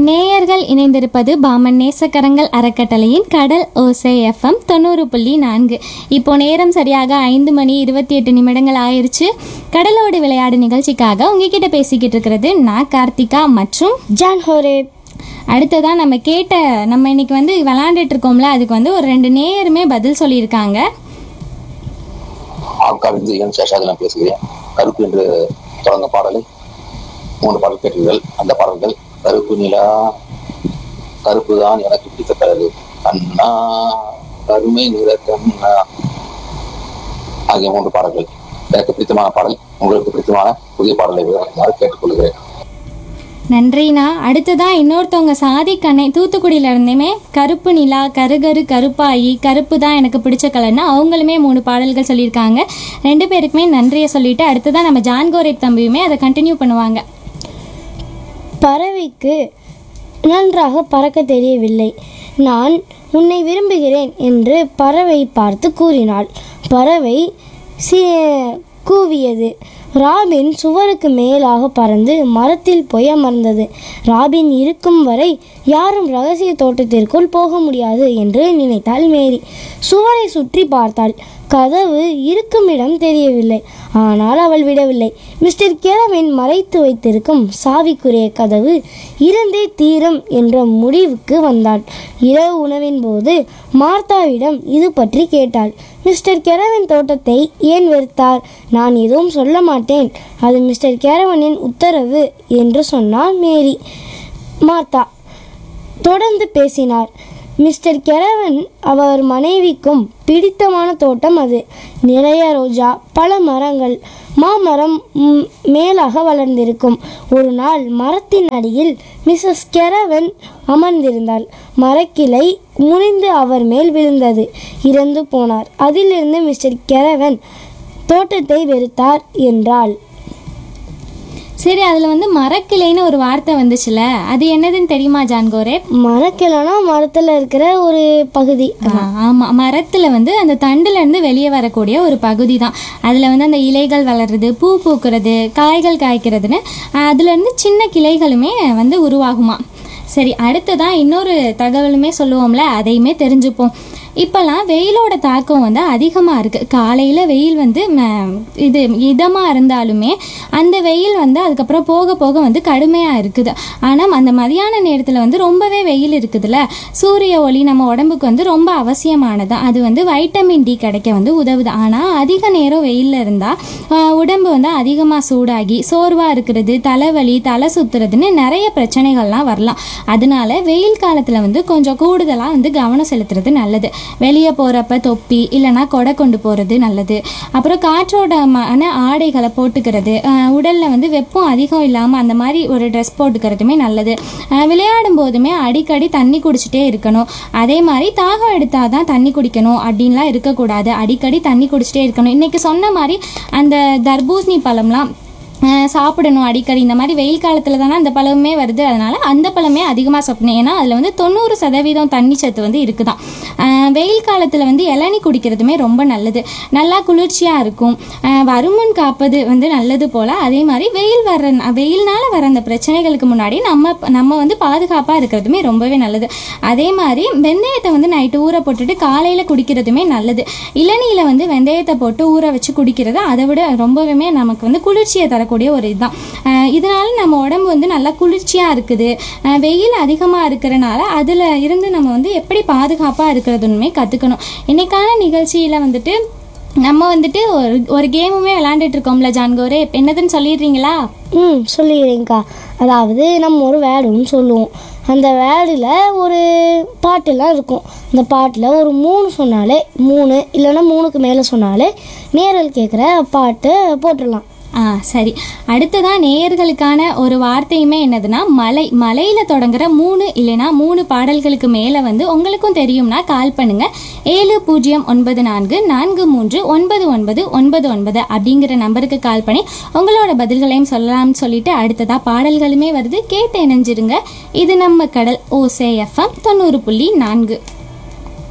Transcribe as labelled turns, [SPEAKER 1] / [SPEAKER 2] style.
[SPEAKER 1] நேயர்கள் இணைந்திருப்பது பாமன் நேசக்கரங்கள் அறக்கட்டளையின் கடல் ஓசை எஃப்எம் தொண்ணூறு புள்ளி நான்கு இப்போ நேரம் சரியாக ஐந்து மணி இருபத்தி எட்டு நிமிடங்கள் ஆயிருச்சு கடலோடு விளையாடு நிகழ்ச்சிக்காக உங்ககிட்ட பேசிக்கிட்டு இருக்கிறது நான் கார்த்திகா மற்றும்
[SPEAKER 2] ஜான் ஹோரே
[SPEAKER 1] அடுத்ததா நம்ம கேட்ட நம்ம இன்னைக்கு வந்து விளையாண்டுட்டு இருக்கோம்ல அதுக்கு வந்து ஒரு ரெண்டு நேயருமே பதில் சொல்லியிருக்காங்க
[SPEAKER 3] ஆக்காவிலிருந்து என் சேஷாஜலம் பேசுகிறேன் கருப்பு என்று தொடங்க பாடலை மூன்று பாடல் கேட்டீர்கள் அந்த பாடல்கள் கருப்பு நிலா கருப்பு தான் எனக்கு பிடித்த கலரு கண்ணா கருமை நிற கண்ணா ஆகிய மூன்று பாடல்கள் எனக்கு பிடித்தமான பாடல் உங்களுக்கு பிடித்தமான புதிய பாடலை விவரிக்குமாறு கேட்டுக்கொள்கிறேன்
[SPEAKER 1] நன்றிண்ணா அடுத்ததா இன்னொருத்தவங்க சாதி கண்ணை தூத்துக்குடியில இருந்துமே கருப்பு நிலா கருகரு கருப்பாயி கருப்பு தான் எனக்கு பிடிச்ச கலர்னு அவங்களுமே மூணு பாடல்கள் சொல்லியிருக்காங்க ரெண்டு பேருக்குமே நன்றியை சொல்லிட்டு அடுத்ததா நம்ம ஜான் கோரேப் தம்பியுமே அதை கண்டினியூ பண்ணுவாங்க
[SPEAKER 2] பறவைக்கு நன்றாக பறக்க தெரியவில்லை நான் உன்னை விரும்புகிறேன் என்று பறவை பார்த்து கூறினாள் பறவை சி கூவியது ராபின் சுவருக்கு மேலாக பறந்து மரத்தில் போய் அமர்ந்தது ராபின் இருக்கும் வரை யாரும் ரகசிய தோட்டத்திற்குள் போக முடியாது என்று நினைத்தாள் மேரி சுவரை சுற்றி பார்த்தாள் கதவு இருக்கும் இடம் தெரியவில்லை ஆனால் அவள் விடவில்லை மிஸ்டர் கெரவின் மறைத்து வைத்திருக்கும் சாவிக்குரிய கதவு இருந்தே தீரும் என்ற முடிவுக்கு வந்தாள் இரவு உணவின் போது மார்த்தாவிடம் இது பற்றி கேட்டாள் மிஸ்டர் கெரவின் தோட்டத்தை ஏன் வெறுத்தார் நான் எதுவும் சொல்ல மாட்டேன் அது மிஸ்டர் கெரவனின் உத்தரவு என்று சொன்னாள் மேரி மார்த்தா தொடர்ந்து பேசினார் மிஸ்டர் கெரவன் அவர் மனைவிக்கும் பிடித்தமான தோட்டம் அது நிறைய ரோஜா பல மரங்கள் மாமரம் ம், மேலாக வளர்ந்திருக்கும் ஒரு நாள் மரத்தின் அடியில் மிஸ்ஸஸ் கெரவன் அமர்ந்திருந்தாள் மரக்கிளை முறிந்து அவர் மேல் விழுந்தது இறந்து போனார் அதிலிருந்து மிஸ்டர் கெரவன் தோட்டத்தை வெறுத்தார் என்றாள்
[SPEAKER 1] சரி அதுல வந்து மரக்கிளைன்னு ஒரு வார்த்தை வந்துச்சுல அது என்னதுன்னு தெரியுமா ஜான் கோரேப்
[SPEAKER 2] மரக்கிளைனா மரத்தில் இருக்கிற ஒரு பகுதி
[SPEAKER 1] ஆ, ஆமா மரத்துல வந்து அந்த தண்டுல இருந்து வெளியே வரக்கூடிய ஒரு பகுதி தான் அதுல வந்து அந்த இலைகள் வளருது பூ பூக்கிறது காய்கள் காய்க்கிறதுன்னு ஆ, அதுல இருந்து சின்ன கிளைகளுமே வந்து உருவாகுமா சரி அடுத்ததான் இன்னொரு தகவலுமே சொல்லுவோம்ல அதையுமே தெரிஞ்சுப்போம் இப்போல்லாம் வெயிலோட தாக்கம் வந்து அதிகமாக இருக்குது காலையில் வெயில் வந்து ம- இது இதமாக இருந்தாலுமே அந்த வெயில் வந்து அதுக்கப்புறம் போக போக வந்து கடுமையாக இருக்குது ஆனால் அந்த மதியான நேரத்தில் வந்து ரொம்பவே வெயில் இருக்குதுல்ல சூரிய ஒளி நம்ம உடம்புக்கு வந்து ரொம்ப அவசியமானது அது வந்து வைட்டமின் டி கிடைக்க வந்து உதவுது ஆனால் அதிக நேரம் வெயிலில் இருந்தால் உடம்பு வந்து அதிகமாக சூடாகி சோர்வாக இருக்கிறது தலைவலி தலை சுத்துறதுன்னு நிறைய பிரச்சனைகள்லாம் வரலாம் அதனால வெயில் காலத்தில் வந்து கொஞ்சம் கூடுதலாக வந்து கவனம் செலுத்துறது நல்லது வெளியே போகிறப்ப தொப்பி இல்லைன்னா கொடை கொண்டு போகிறது நல்லது அப்புறம் காற்றோட்டமான ஆடைகளை போட்டுக்கிறது அஹ் உடல்ல வந்து வெப்பம் அதிகம் இல்லாமல் அந்த மாதிரி ஒரு ட்ரெஸ் போட்டுக்கிறதுமே நல்லது அஹ் விளையாடும் போதுமே அடிக்கடி தண்ணி குடிச்சிட்டே இருக்கணும் அதே மாதிரி தாகம் எடுத்தால் தான் தண்ணி குடிக்கணும் அப்படின்லாம் இருக்கக்கூடாது அடிக்கடி தண்ணி குடிச்சிட்டே இருக்கணும் இன்னைக்கு சொன்ன மாதிரி அந்த தர்பூசணி பழம்லாம் அஹ் சாப்பிடணும் அடிக்கடி இந்த மாதிரி வெயில் காலத்தில் தானே அந்த பழமே வருது அதனால அந்த பழமே அதிகமாக சாப்பிடணும் ஏன்னா அதில் வந்து தொண்ணூறு சதவீதம் தண்ணி சத்து வந்து இருக்குதாம் அஹ் வெயில் காலத்தில் வந்து இளநீ குடிக்கிறதுமே ரொம்ப நல்லது நல்லா குளிர்ச்சியாக இருக்கும் அஹ் வருமுன் காப்பது வந்து நல்லது போல் அதே மாதிரி வெயில் வர்ற வெயில்னால வர அந்த பிரச்சனைகளுக்கு முன்னாடி நம்ம நம்ம வந்து பாதுகாப்பாக இருக்கிறதுமே ரொம்பவே நல்லது அதே மாதிரி வெந்தயத்தை வந்து நைட்டு ஊற போட்டுட்டு காலையில் குடிக்கிறதுமே நல்லது இளநீல வந்து வெந்தயத்தை போட்டு ஊற வச்சு குடிக்கிறது அதை விட ரொம்பவுமே நமக்கு வந்து குளிர்ச்சியை தரக்கூடிய ஒரு இதுதான் அஹ் இதனால நம்ம உடம்பு வந்து நல்லா குளிர்ச்சியாக இருக்குது அஹ் வெயில் அதிகமாக இருக்கிறனால அதில் இருந்து நம்ம வந்து எப்படி பாதுகாப்பாக இருக்கிறதுமே கற்றுக்கணும் இன்னைக்கான நிகழ்ச்சியில் வந்துட்டு நம்ம வந்துட்டு ஒரு ஒரு கேமுமே விளாண்டுட்டு இருக்கோம்ல ஜான்கோரே என்னதுன்னு சொல்லிடுறீங்களா
[SPEAKER 2] ம் சொல்லிடுறேங்க்கா அதாவது நம்ம ஒரு வேர்டுன்னு சொல்லுவோம் அந்த வேர்டில் ஒரு பாட்டெல்லாம் இருக்கும் அந்த பாட்டில் ஒரு மூணு சொன்னாலே மூணு இல்லைன்னா மூணுக்கு மேலே சொன்னாலே நேரல் கேட்குற பாட்டு போட்டுடலாம்
[SPEAKER 1] ஆ சரி அடுத்ததான் நேயர்களுக்கான ஒரு வார்த்தையுமே என்னதுன்னா மலை மலையில் தொடங்குற மூணு இல்லைன்னா மூணு பாடல்களுக்கு மேலே வந்து உங்களுக்கும் தெரியும்னா கால் பண்ணுங்க ஏழு பூஜ்ஜியம் ஒன்பது நான்கு நான்கு மூன்று ஒன்பது ஒன்பது ஒன்பது ஒன்பது அப்படிங்கிற நம்பருக்கு கால் பண்ணி உங்களோட பதில்களையும் சொல்லலாம்னு சொல்லிட்டு அடுத்ததா பாடல்களுமே வருது கேட்டு இணைஞ்சிருங்க இது நம்ம கடல் ஓசே எஃப்எம் தொண்ணூறு புள்ளி நான்கு